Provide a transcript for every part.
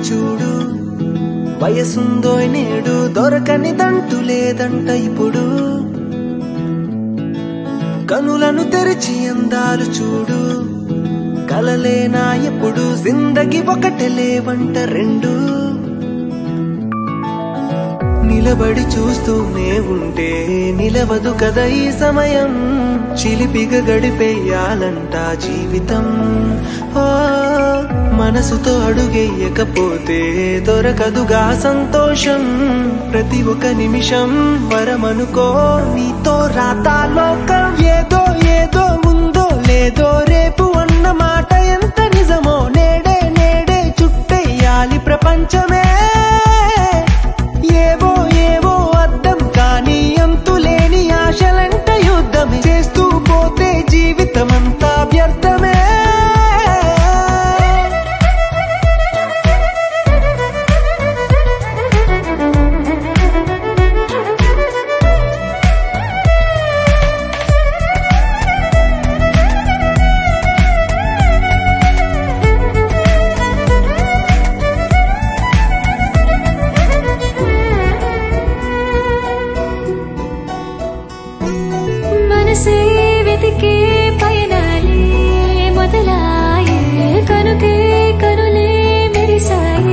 చూడు వయసుందో నేడు దొరకనిదంటూ లేదంట ఇప్పుడు కనులను తెరిచి అందాలు చూడు కలలేనా ఎప్పుడు జిందగి ఒకటే లేవంట రెండు నిలబడి చూస్తూనే ఉంటే నిలవదు కదా ఈ సమయం చిలిపిగా గడిపేయాలంట జీవితం ఓ మనసుతో అడుగేయకపోతే దొరకదుగా సంతోషం ప్రతి ఒక్క నిమిషం వరమనుకో నీతో రాతాలోకం ఏదో ఏదో ఉందో లేదో రేపు అన్న మాట ఎంత నిజమో నేడే నేడే చుట్టేయాలి ప్రపంచమే ఏవో ఏవో అర్థం కానీ అంతులేని ఆశలంట యుద్ధం చేస్తూ పోతే జీవితమంతా వ్యర్థమే మనసే వెతికే పయనాలే మొదలాయే కనుకే కనులే మెరిసాయే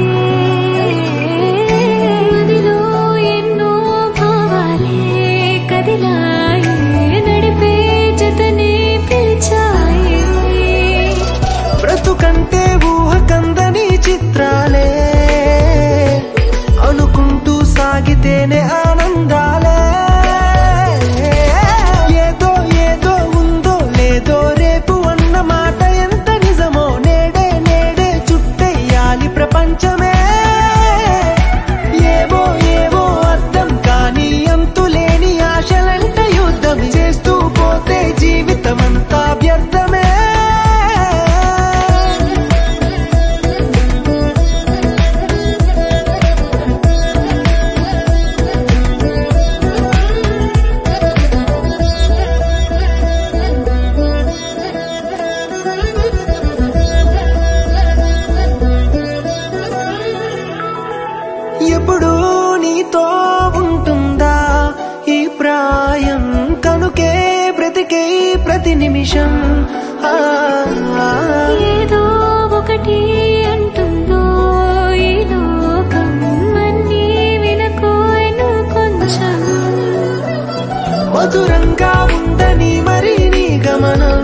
మదిలో ఎన్నో భావాలే కదిలాయే నడిపే జతనే పిలిచాయే బ్రతుకంటే ఊహ కందని చిత్రాలే అనుకుంటూ సాగితేనే ఆనందాలే ఏదో ఏదో ఉందో లేదో రేపు అన్న మాట ఎంత నిజమో నేడే నేడే చుట్టేయాలి ప్రపంచమే ఏవో ఏవో అర్థం కానీ అంతులేని ఆశలంట యుద్ధం చేస్తూ పోతే జీవితమంతా వ్యర్థమే ఎప్పుడు నీతో ఉంటుందా ఈ ప్రాయం కనుకే బ్రతికే ప్రతి నిమిషం ఆ, ఆ, ఏదో ఒకటి అంటుందో ఈ లోకం అన్నీ వినకోయను కొంచెం మధురంగా ఉందని మరి నీ గమనం